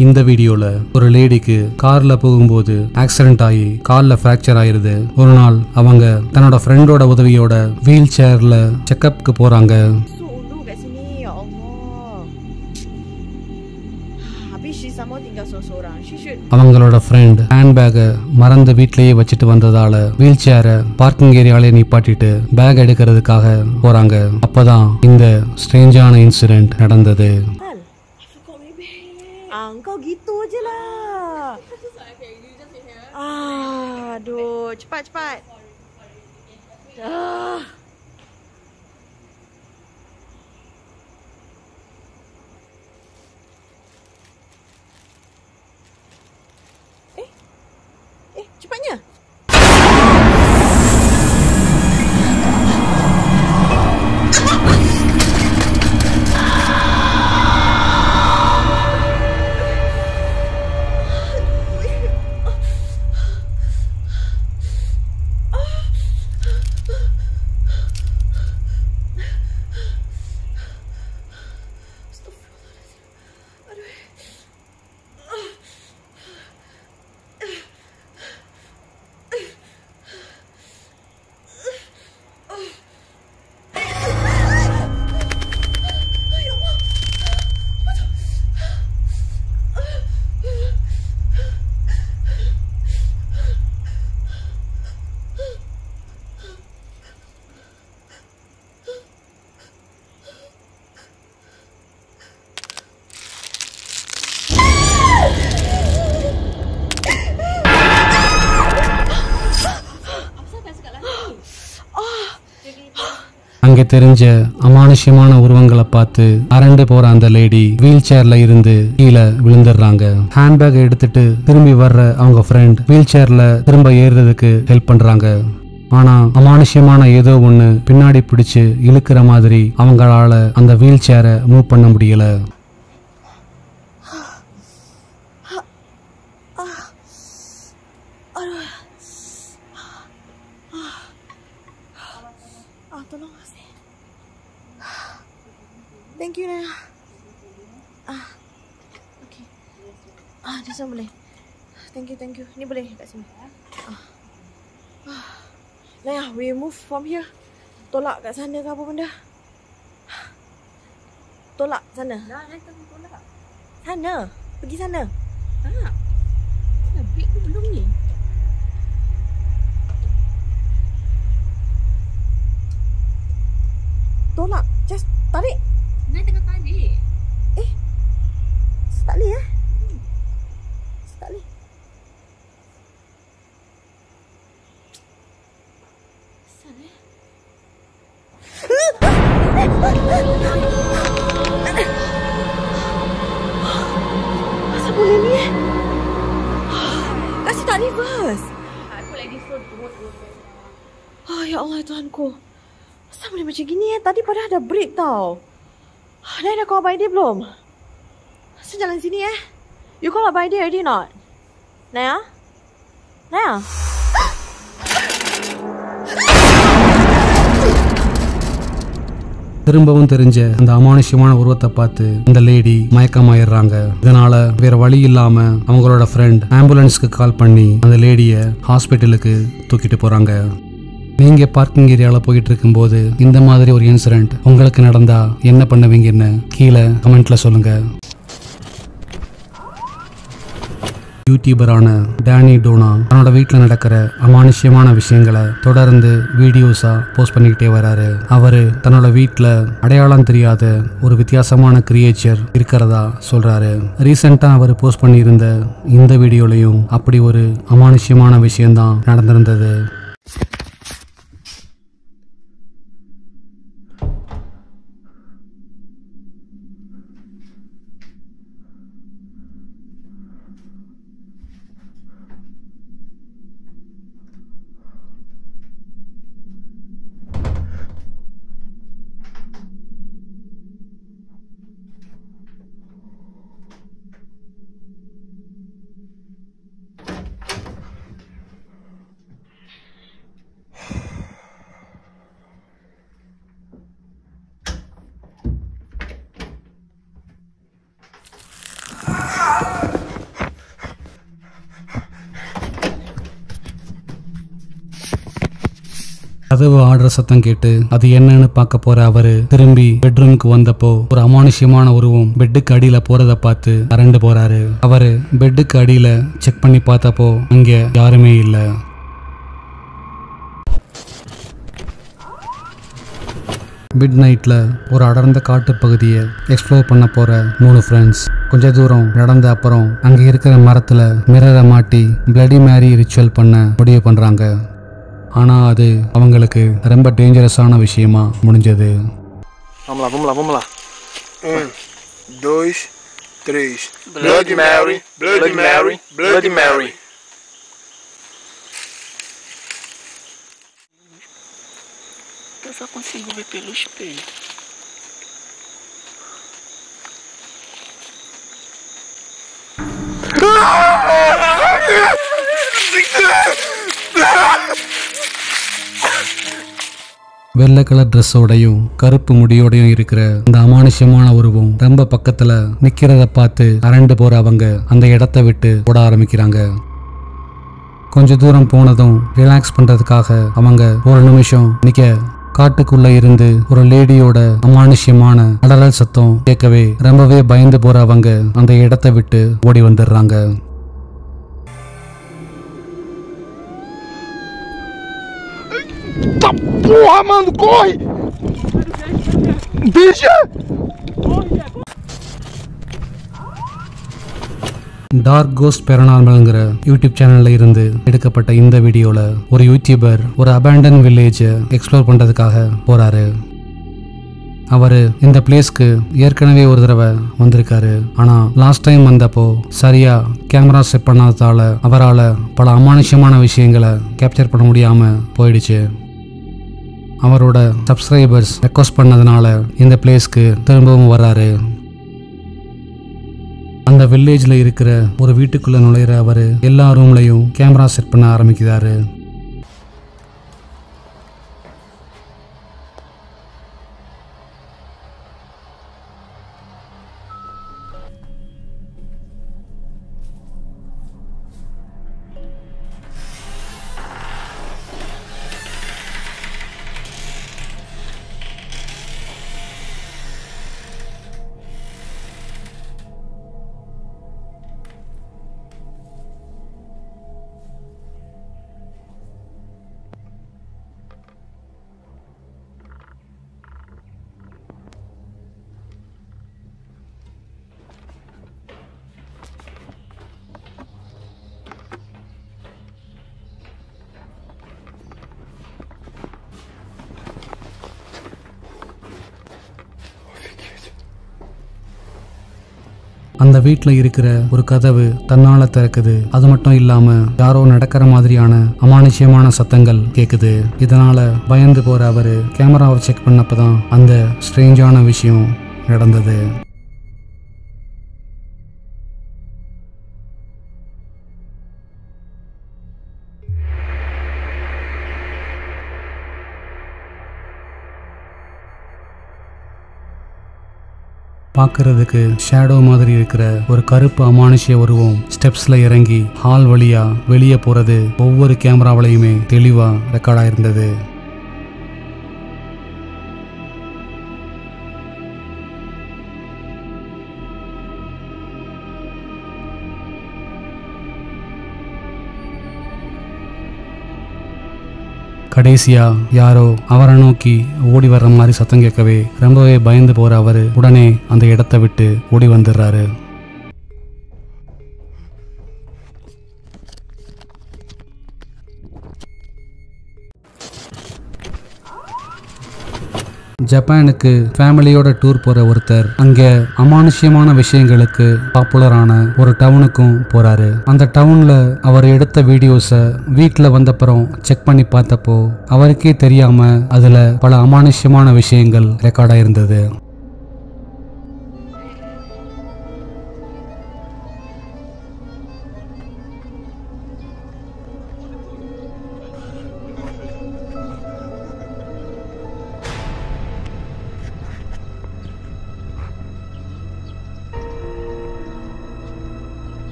இந்த வீடியோல ஒரு லேடிக்கு கார்ல போகும்போது ஆக்சிடென்ட் ஆகி கால்ல ஃப்ராக்சர் ஆயிருது ஒரு நாள் அவங்க தன்னோட ஃப்ரெண்டோட உதவியோட வீல் சேர்ல செக்கப்க்கு போறாங்க So ulu kat sini Ya Allah Habis she sama tinggal seorang-seorang She should அவங்களோட ஃப்ரெண்ட் ஹேண்ட்பேக்கை மறந்து வீட்லயே வச்சுட்டு வந்ததால வீல் சேரை பார்க்கிங் ஏரியாலே நிப்பாட்டிட்டு பேக் எடுக்கிறதுக்காக போறாங்க அப்பதான் இந்த ஸ்ட்ரேஞ்சான இன்சிடென்ட் நடந்தது Tal Kau maybe Ah kau gitu je lah Ah Aduh Cepat cepat Ah Eh Eh cepatnya அங்கே தெரிஞ்ச அமானுஷ்யமான உருவங்களை பார்த்து அரண்டு போற அந்த லேடி வீல் சேர்ல இருந்து கீழே விழுந்துடுறாங்க ஹேண்ட்பேக் எடுத்துட்டு திரும்பி வர்ற அவங்க ஃப்ரெண்ட் வீல் சேர்ல திரும்ப ஏறுறதுக்கு ஹெல்ப் பண்றாங்க ஆனா அமானுஷ்யமான ஏதோ ஒண்ணு பின்னாடி பிடிச்சு இழுக்கிற மாதிரி அவங்களால அந்த வீல் சேரை மூவ் பண்ண முடியல Ah, tolong kasih. Thank you, Naya. Ah, okay. Ah, this one boleh. Thank you, thank you. Ni boleh kat sini. Ah. Ah. Naya, we move from here. Tolak kat sana ke apa benda? Tolak sana. Dah, dah tak tolak. Sana. Pergi sana. Tak. Dah break ke belum ni? Tolak. Just tarik. Nai tengah tarik. Tak boleh eh? Tak boleh. Asal eh? Asal boleh ni eh? Kasih tak reverse. Aku lagi front road Oh, ya Allah Tuhanku. Asal boleh macam gini eh? Tadi padahal ada break tau. Dah dah call Abang Adi belum? Asal jalan sini eh? You call Abang Adi already not? Naya? Naya? திரும்பவும் தெரிஞ்ச அந்த அமானுஷ்யமான உருவத்தை பார்த்து அந்த lady மயக்கமாயிடுறாங்க இதனால வேற வழி இல்லாம அவங்களோட ஃப்ரெண்ட் ஆம்புலன்ஸ்க்கு கால் பண்ணி அந்த லேடிய ஹாஸ்பிட்டலுக்கு தூக்கிட்டு போறாங்க நீங்க பார்க்கிங் ஏரியால போயிட்டு இருக்கும்போது இந்த மாதிரி ஒரு இன்சிடென்ட் உங்களுக்கு நடந்தா என்ன பண்ணுவீங்கன்னு கீழே கமெண்ட்ல சொல்லுங்க யூடியூபரான டேனி டோனா தன்னோட வீட்டில் நடக்கிற அமானுஷ்யமான விஷயங்களை தொடர்ந்து வீடியோஸா போஸ்ட் பண்ணிக்கிட்டே வராரு அவரு தன்னோட வீட்டில் அடையாளம் தெரியாத ஒரு வித்தியாசமான கிரியேச்சர் இருக்கிறதா சொல்றாரு ரீசெண்டாக அவர் போஸ்ட் பண்ணியிருந்த இந்த வீடியோலையும் அப்படி ஒரு அமானுஷ்யமான விஷயம்தான் நடந்திருந்தது கதவு ஆடுற சத்தம் கேட்டு அது என்னன்னு பார்க்க போற அவரு திரும்பி பெட்ரூமுக்கு வந்தப்போ ஒரு அமானுஷ்யமான உருவம் பெட்டுக்கு அடியில போறத பார்த்து அரண்டு போறாரு அவரு பெட்டுக்கு அடியில செக் பண்ணி பார்த்தப்போ அங்க யாருமே இல்ல மிட் நைட்ல ஒரு அடர்ந்த காட்டு பகுதியை எக்ஸ்ப்ளோர் பண்ண போற மூணு ஃப்ரெண்ட்ஸ் கொஞ்ச தூரம் நடந்த அப்புறம் அங்க இருக்கிற மரத்துல மிரரை மாட்டி பிளடி மேரி ரிச்சுவல் பண்ண முடிவு பண்றாங்க ஆனா அது அவங்களுக்கு ரொம்ப டேஞ்சரஸான விஷயமா முடிஞ்சது Vamos lá, vamos lá, vamos lá. Um, dois, três. Bloody Mary, Bloody Mary, Bloody Mary. Eu só consigo ver pelo espelho. வெள்ளை கலர் ட்ரெஸ்ஸோடையும் கருப்பு முடியோடையும் இருக்கிற அந்த அமானுஷ்யமான உருவம் ரொம்ப பக்கத்துல நிக்கிறத பார்த்து அரண்டு போற அவங்க அந்த இடத்த விட்டு ஓட ஆரம்பிக்கிறாங்க கொஞ்ச தூரம் போனதும் ரிலாக்ஸ் பண்றதுக்காக அவங்க ஒரு நிமிஷம் நிக்க காட்டுக்குள்ள இருந்து ஒரு லேடியோட அமானுஷ்யமான அடறல் சத்தம் கேட்கவே ரொம்பவே பயந்து போற அவங்க அந்த இடத்த விட்டு ஓடி வந்துடுறாங்க Tá porra, mano, corre! Bicha! Dark ghost பெரனார்மல்ங்கிற யூடியூப் சேனல்ல இருந்து எடுக்கப்பட்ட இந்த வீடியோல ஒரு யூடியூபர் ஒரு அபேண்டன் வில்லேஜை எக்ஸ்ப்ளோர் பண்றதுக்காக போறாரு அவரு இந்த பிளேஸ்க்கு ஏற்கனவே ஒரு தடவை வந்திருக்காரு ஆனா லாஸ்ட் டைம் வந்தப்போ சரியா கேமரா செட் பண்ணாததால அவரால் பல அமானுஷ்யமான விஷயங்களை கேப்சர் பண்ண முடியாம போயிடுச்சு அவரோட சப்ஸ்கிரைபர்ஸ் ரெக்வஸ்ட் பண்ணதுனால இந்த பிளேஸ்க்கு திரும்பவும் வர்றாரு அந்த வில்லேஜ்ல இருக்கிற ஒரு வீட்டுக்குள்ள நுழையிற அவரு எல்லா ரூம்லயும் கேமரா செட் பண்ண ஆரம்பிக்கிறாரு அந்த வீட்டில் இருக்கிற ஒரு கதவு தன்னால திறக்குது அது மட்டும் இல்லாம யாரோ நடக்கிற மாதிரியான அமானுஷ்யமான சத்தங்கள் கேக்குது இதனால பயந்து போற அவரு கேமராவை செக் பண்ணப்பதான் அந்த ஸ்ட்ரேஞ்சான விஷயம் நடந்தது பார்க்கறதுக்கு ஷேடோ மாதிரி இருக்கிற ஒரு கருப்பு அமானுஷ்ய உருவம் ஸ்டெப்ஸ்ல இறங்கி ஹால் வழியா வெளியே போறது ஒவ்வொரு கேமராவிலையுமே தெளிவா ரெக்கார்ட் ஆயிருந்தது கடைசியா யாரோ அவரை நோக்கி ஓடி வர்ற மாதிரி சத்தம் கேட்கவே ரொம்பவே பயந்து போற அவரு உடனே அந்த இடத்த விட்டு ஓடி வந்துடுறாரு ஜப்பானுக்கு ஃபேமிலியோட டூர் போற ஒருத்தர் அங்க அமானுஷ்யமான விஷயங்களுக்கு பாப்புலரான ஒரு டவுனுக்கும் போறாரு அந்த டவுன்ல அவர் எடுத்த வீடியோஸை வீட்டில் வந்தப்புறம் செக் பண்ணி பார்த்தப்போ அவருக்கே தெரியாம அதுல பல அமானுஷ்யமான விஷயங்கள் ரெக்கார்ட் ஆயிருந்தது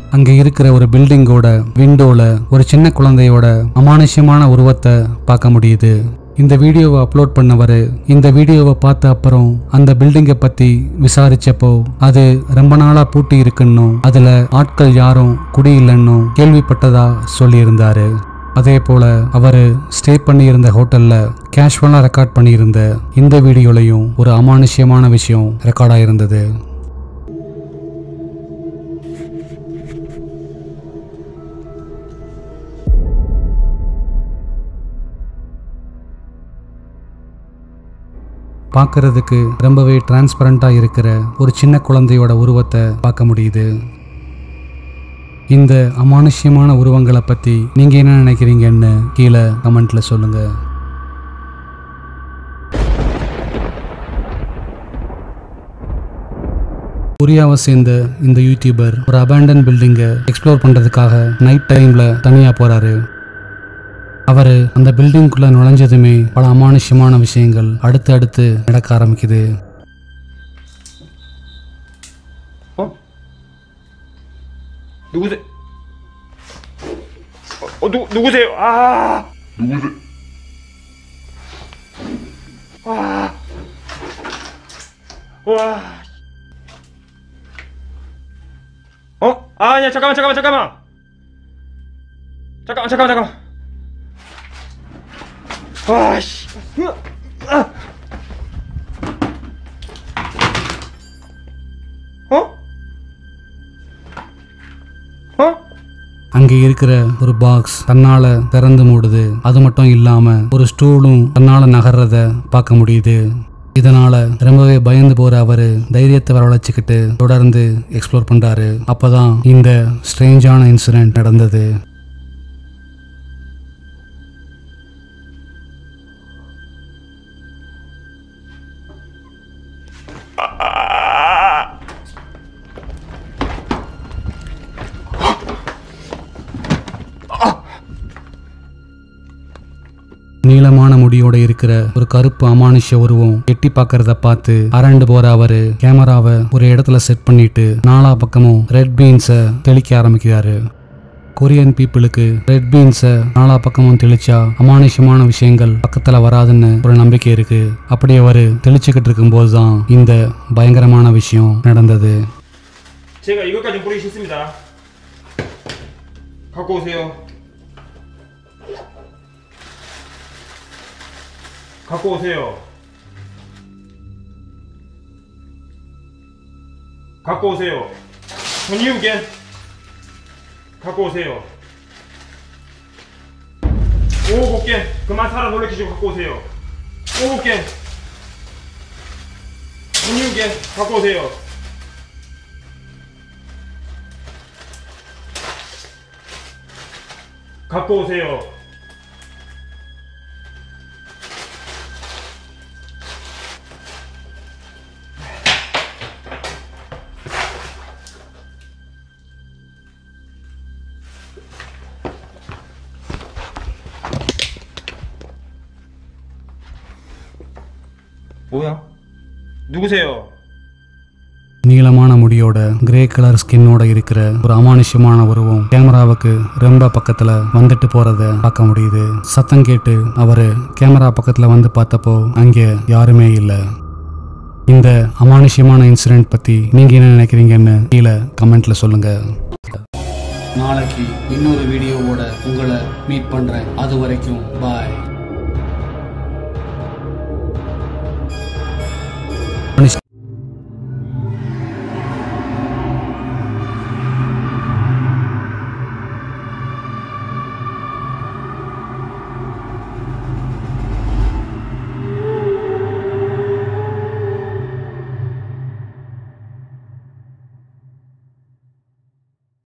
அங்க இருக்கிற ஒரு பில்டிங்கோட விண்டோல ஒரு சின்ன குழந்தையோட அமானுஷ்யமான உருவத்தை பார்க்க முடியுது இந்த வீடியோவை அப்லோட் பண்ணவர் இந்த வீடியோவை பார்த்த அப்புறம் அந்த பில்டிங்கை பத்தி விசாரிச்சப்போ அது ரொம்ப நாளா பூட்டி இருக்குன்னும் அதுல ஆட்கள் யாரும் குடியில்லைன்னும் கேள்விப்பட்டதா சொல்லியிருந்தாரு அதே போல அவர் ஸ்டே பண்ணியிருந்த ஹோட்டல்ல கேஷுவலாக ரெக்கார்ட் பண்ணியிருந்த இந்த வீடியோலையும் ஒரு அமானுஷ்யமான விஷயம் ரெக்கார்ட் ஆயிருந்தது பார்க்கறதுக்கு ரொம்பவே டிரான்ஸ்பரண்டா இருக்கிற ஒரு சின்ன குழந்தையோட உருவத்தை பார்க்க முடியுது இந்த அமானுஷ்யமான உருவங்களை பத்தி நீங்க என்ன நினைக்கிறீங்கன்னு கீழே கமெண்ட்ல சொல்லுங்க கொரியாவை சேர்ந்த இந்த யூடியூபர் ஒரு அபேண்டன் பில்டிங்கை எக்ஸ்ப்ளோர் பண்றதுக்காக நைட் டைம்ல தனியா போறாரு அவர் அந்த பில்டிங்குள்ள நுழைஞ்சதுமே பல அமானுஷ்யமான விஷயங்கள் அடுத்து அடுத்து நடக்க ஆரம்பிக்குது 누구세요? 어, 누, 누구세요? 아! 누구세요? 와. 와. 어? 아, 아니야, 잠깐만, 잠깐만, 잠깐만. 잠깐만, 잠깐만, 잠깐만. 와, 씨. 으, 아. 어? 어? அங்கே இருக்கிற ஒரு பாக்ஸ் தன்னால திறந்து மூடுது அது மட்டும் இல்லாம ஒரு ஸ்டூலும் தன்னால நகர்றத பார்க்க முடியுது இதனால ரொம்பவே பயந்து போற அவரு தைரியத்தை வரவழைச்சுக்கிட்டு தொடர்ந்து எக்ஸ்ப்ளோர் பண்றாரு அப்பதான் இந்த ஸ்ட்ரேஞ்சான இன்சிடென்ட் நடந்தது நீளமான முடியோட இருக்கிற ஒரு கருப்பு அமானுஷ்ய உருவம் எட்டி பார்க்கறத பார்த்து அரண்டு போற அவரு கேமராவை ஒரு இடத்துல செட் பண்ணிட்டு நாலா பக்கமும் ரெட் பீன்ஸை தெளிக்க ஆரம்பிக்கிறாரு கொரியன் பீப்புளுக்கு ரெட் பீன்ஸை நாலா பக்கமும் தெளிச்சா அமானுஷ்யமான விஷயங்கள் பக்கத்துல வராதுன்னு ஒரு நம்பிக்கை இருக்கு அப்படி அவரு தெளிச்சுக்கிட்டு இருக்கும்போது தான் இந்த பயங்கரமான விஷயம் நடந்தது 제가 이것까지 뿌리기 싫습니다. 갖고 오세요. 갖고 오세요. 갖고 오세요. 전이우겐 갖고 오세요. 오곡겐 그만 사람 놀래키시고 갖고 오세요. 오곡겐 전이우겐 갖고 오세요. 갖고 오세요. 뭐야? 누구세요? நீளமான முடியோட கிரே கலர் ஸ்கின்னோட இருக்கிற ஒரு அமானுஷ்யமான உருவம் கேமராவுக்கு ரொம்ப பக்கத்துல வந்துட்டு போறத பார்க்க முடியுது சத்தம் கேட்டு அவரு கேமரா பக்கத்துல வந்து பார்த்தப்போ அங்கே யாருமே இல்லை இந்த அமானுஷ்யமான இன்சிடென்ட் பத்தி நீங்க என்ன நினைக்கிறீங்கன்னு கீழே கமெண்ட்ல சொல்லுங்க நாளைக்கு இன்னொரு வீடியோவோட உங்களை மீட் பண்றேன் அது வரைக்கும் பாய்